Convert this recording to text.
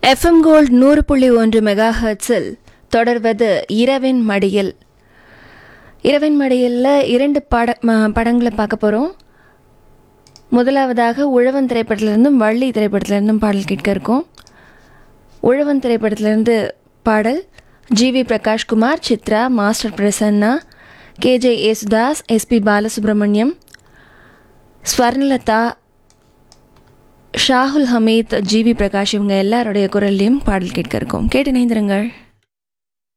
FM gold நூறு புள்ளி ஒன்று மெகா ஹெர்ட்ஸில் தொடர்வது இரவின் மடியில் இரவின் மடியில் இரண்டு பட ம- படங்களை பார்க்க போகிறோம் முதலாவதாக உழவன் திரைப்படத்திலிருந்தும் வள்ளி திரைப்படத்திலிருந்தும் பாடல் கேட்க இருக்கோம் உழவன் திரைப்படத்திலிருந்து பாடல் ஜிவி பிரகாஷ்குமார் சித்ரா மாஸ்டர் பிரசன்னா கேஜே யேசுதாஸ் எஸ்பி பாலசுப்ரமணியம் ஸ்வர்ணலதா ஷாகுல் ஹமீத் ஜிவி பிரகாஷ் இவங்க எல்லாருடைய குரல்லையும் பாடல் கேட்க இருக்கோம் கேட்டு இணைந்திருங்கள்